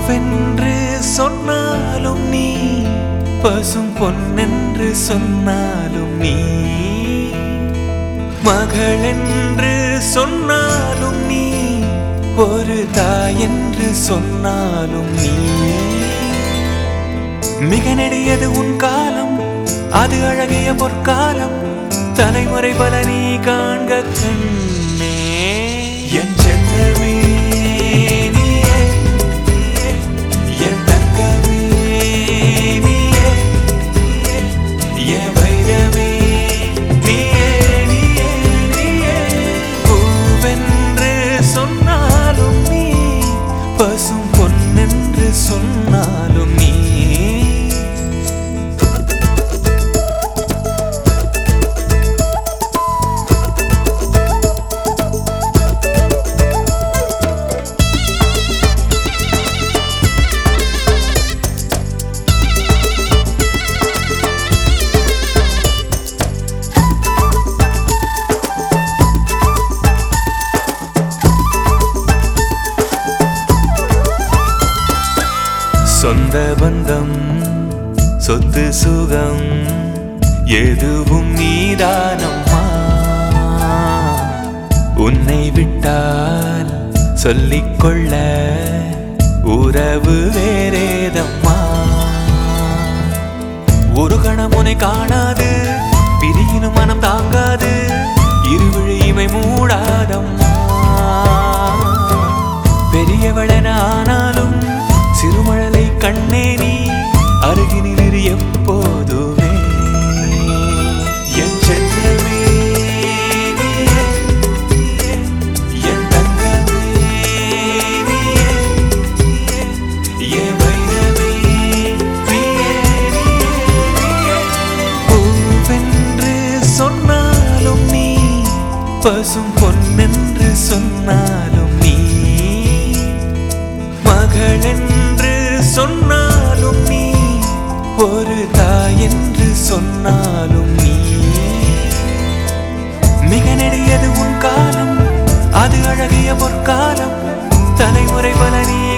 பூவென்று சொன்னாலும் நீ பசும் பொன்னென்று சொன்னாலும் நீ மகள் என்று சொன்னாலும் நீ ஒரு தாயென்று சொன்னாலும் நீ மிக நெடியது உன் காலம் அது அழகிய பொற்காலம் தலைமுறை பல நீ காண்க கண்ணே என் செல்லமே நீயே, என் தங்கமே நீயே, என் வைரமே நீயே, நீயே, நீயே. பூவென்று சொன்னாலும் நீ பசும் பொன்னென்று சொன்னாலும் நீ சொந்த பந்தம் சொத்து சுகம் எதுவும் நீதானம்மா உன்னை விட்டால் சொல்லிக்கொள்ள உறவு வேறேதம்மா ஒரு கணம் உன்னை காணாது பிரியினும் மனம் தாங்காது இருவிழி இமை மூடாதம்மா பெரியவளென ஆனாலும் சிறுமழலை கண்ணே நீ அருகினில் இரு எப்போதுமே என் செல்லமே நீயே, என் தங்கமே நீயே, என் வைரமே நீயே, நீயே. பூவென்று சொன்னாலும் நீ பசும் பொன்னென்று சொன்னாலும் நீ மகள் என்று சொன்னாலும் நீ ஒரு தாயென்று சொன்னாலும் நீ மிக நெடியது உன் காலம் அது அழகிய பொற்காலம் தலைமுறை பல நீ